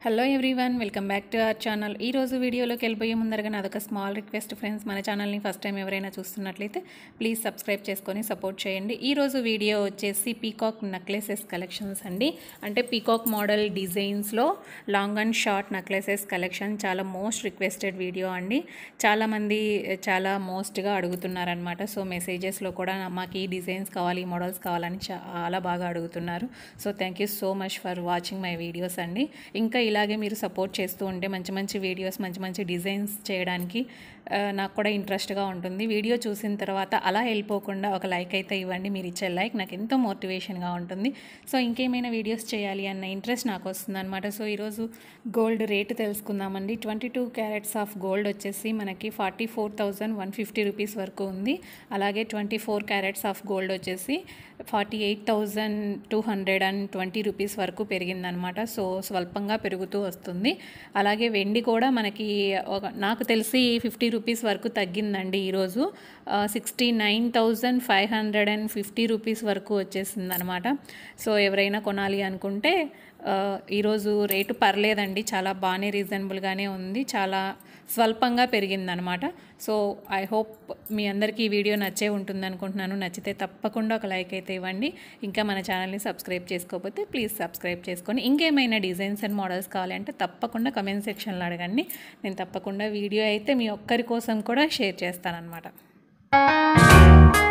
hello everyone welcome back to our channel ఈ రోజు వీడియోలోకి వెళ్ళిపోయే ముందరగా నాదొక స్మాల్ రిక్వెస్ట్ ఫ్రెండ్స్ మన ఛానల్ని ఫస్ట్ టైం ఎవరైనా చూస్తున్నట్లయితే ప్లీజ్ సబ్స్క్రైబ్ చేసుకొని సపోర్ట్ చేయండి ఈ రోజు వీడియో వచ్చేసి పీకాక్ నెక్లెసెస్ కలెక్షన్స్ అండి అంటే పీకాక్ మోడల్ డిజైన్స్లో long and short necklaces collection చాలా మోస్ట్ రిక్వెస్టెడ్ వీడియో అండి చాలామంది చాలా మోస్ట్గా అడుగుతున్నారనమాట సో మెసేజెస్లో కూడా మాకు ఈ డిజైన్స్ కావాలి ఈ మోడల్స్ కావాలని చాలా బాగా అడుగుతున్నారు so thank you so much for watching my videos అండి ఇంకా ఇలాగే మీరు సపోర్ట్ చేస్తూ ఉంటే మంచి మంచి వీడియోస్ మంచి మంచి డిజైన్స్ చేయడానికి ఆ, నాకు కూడా ఇంట్రెస్ట్గా ఉంటుంది వీడియో చూసిన తర్వాత అలా వెళ్ళిపోకుండా ఒక లైక్ అయితే ఇవ్వండి మీరు ఇచ్చే లైక్ నాకు ఎంతో మోటివేషన్గా ఉంటుంది సో ఇంకేమైనా వీడియోస్ చేయాలి అన్న ఇంట్రెస్ట్ నాకు వస్తుంది అనమాట సో ఈరోజు గోల్డ్ రేటు తెలుసుకుందామండి twenty two carats of gold వచ్చేసి మనకి forty four thousand one fifty rupees వరకు ఉంది అలాగే twenty four carats of gold వచ్చేసి forty eight thousand two hundred and twenty rupees వరకు పెరిగిందనమాట సో స్వల్పంగా పెరుగుతూ వస్తుంది అలాగే వెండి కూడా మనకి ఒక నాకు తెలిసి ఫిఫ్టీ రూపీస్ వరకు తగ్గిందండి ఈరోజు sixty nine thousand five hundred and fifty rupees వరకు వచ్చేసింది అనమాట సో ఎవరైనా కొనాలి అనుకుంటే ఆ, ఈరోజు రేటు పర్లేదండి చాలా బాగానే రీజనబుల్గానే ఉంది చాలా స్వల్పంగా పెరిగిందనమాట సో ఐ హోప్ మీ అందరికీ ఈ వీడియో నచ్చే ఉంటుంది అనుకుంటున్నాను నచ్చితే తప్పకుండా ఒక లైక్ అయితే ఇవ్వండి ఇంకా మన ఛానల్ని సబ్స్క్రైబ్ చేసుకోకపోతే ప్లీజ్ సబ్స్క్రైబ్ చేసుకొని ఇంకేమైనా డిజైన్స్ అండ్ మోడల్స్ కావాలంటే తప్పకుండా కమెంట్ సెక్షన్లో అడగండి నేను తప్పకుండా వీడియో అయితే మీ ఒక్కరి కోసం కూడా షేర్ చేస్తానన్నమాట